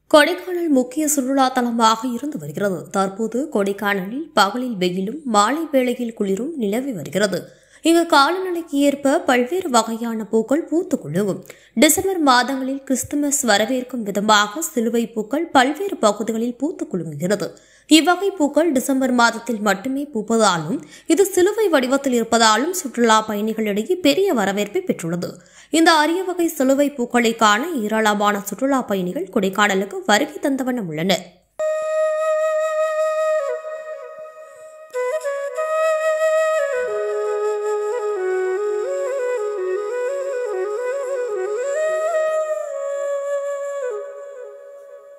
கொடைக்கானல் முக்கிய சுற்றுலா தலமாக இருந்து வருகிறது தற்போது கொடைக்கானலில் பகலில் வெயிலும் மாலை வேளையில் குளிரும் நிலவி வருகிறது இங்கு காலநிலைக்கு ஏற்ப பல்வேறு வகையான பூக்கள் பூத்து குலுங்கும் டிசம்பர் மாதங்களில் கிறிஸ்துமஸ் வரவேற்கும் விதமாக சிலுவை பூக்கள் பல்வேறு பகுதிகளில் பூத்து குலுங்குகிறது இவ்வகை பூக்கள் டிசம்பர் மாதத்தில் மட்டுமே பூப்பதாலும் இது சிலுவை வடிவத்தில் இருப்பதாலும் சுற்றுலா பயணிகளிடையே பெரிய வரவேற்பை பெற்றுள்ளது இந்த அரிய வகை சிலுவை பூக்களை காண ஏராளமான சுற்றுலா பயணிகள் கொடைக்கானலுக்கு வருகை தந்த வண்ணம் உள்ளனர்